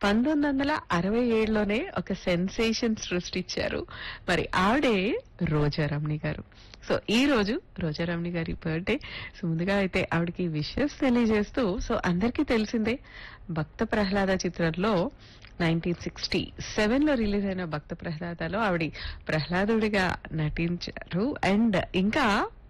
పంతొమ్మిది వందల అరవై ఏడులోనే ఒక సెన్సేషన్ సృష్టించారు మరి ఆవిడే రోజారమణి గారు సో ఈ రోజు రోజారమణి గారి బర్త్డే సో ముందుగా అయితే ఆవిడకి విషెస్ తెలియజేస్తూ సో అందరికీ తెలిసిందే భక్త ప్రహ్లాద చిత్రంలో నైన్టీన్ సిక్స్టీ సెవెన్ లో రిలీజ్ అయిన భక్త ప్రహ్లాదలో ఆవిడ ప్రహ్లాదుడిగా నటించారు అండ్ ఇంకా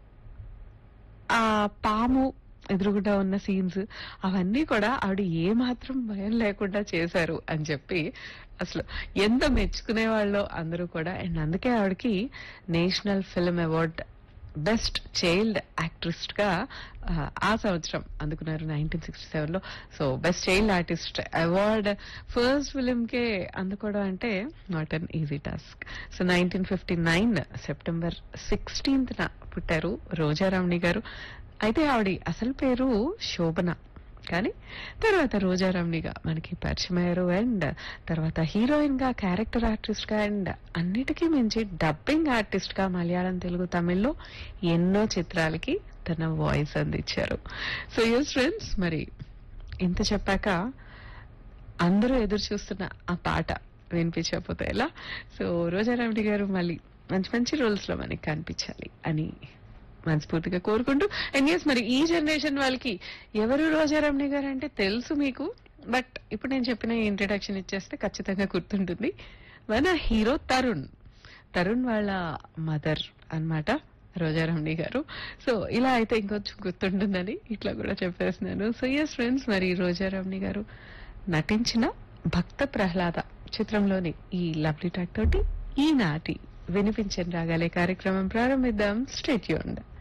ఆ పాము ఎదురుగుండా ఉన్న సీన్స్ అవన్నీ కూడా ఆవిడ ఏ మాత్రం భయం లేకుండా చేశారు అని చెప్పి అసలు ఎంత మెచ్చుకునే వాళ్ళు అందరూ కూడా అండ్ అందుకే ఆవిడకి national film award best child actress గా ఆ, ఆ సంవత్సరం అందుకున్నారు నైన్టీన్ సిక్స్టీ సెవెన్ లో so best child artist award first film కే అందుకోవడం అంటే not an easy task so nineteen fifty nine September sixteenth పుట్టారు రోజారామణి గారు అయితే ఆవిడ అసలు పేరు శోభన కానీ తర్వాత రోజారామ్నిగా మనకి పరిచయం అయ్యారు అండ్ తర్వాత హీరోయిన్ గా క్యారెక్టర్ ఆర్టిస్ట్ గా అండ్ అన్నిటికీ మించి డబ్బింగ్ ఆర్టిస్ట్ గా మలయాళం తెలుగు తమిళ్లో ఎన్నో చిత్రాలకి తన వాయిస్ అందించారు సో యూస్ ఫ్రెండ్స్ మరి ఇంత చెప్పాక అందరూ ఎదురు చూస్తున్న ఆ పాట వినిపించకపోతే ఎలా సో రోజారామణి గారు మళ్ళీ మంచి మంచి రోల్స్ లో మనకి కనిపించాలి అని మనస్ఫూర్తిగా కోరుకుంటూ అండ్ ఎస్ మరి ఈ జనరేషన్ వాళ్ళకి ఎవరు రోజారమణి గారు అంటే తెలుసు మీకు బట్ ఇప్పుడు నేను చెప్పిన ఇంట్రడక్షన్ ఇచ్చేస్తే ఖచ్చితంగా గుర్తుంటుంది మన హీరో తరుణ్ తరుణ్ వాళ్ళ మదర్ అన్నమాట రోజారమణి గారు సో ఇలా అయితే ఇంకొంచెం గుర్తుంటుందని ఇట్లా కూడా చెప్పేస్తున్నాను సో ఎస్ ఫ్రెండ్స్ మరి రోజారమణి గారు నటించిన భక్త ప్రహ్లాద చిత్రంలోని ఈ లవ్లీ ట్రాక్ తోటి ఈనాటి వినిపించని రాగాలే కార్యక్రమం ప్రారంభిద్దాం స్టేట్యూన్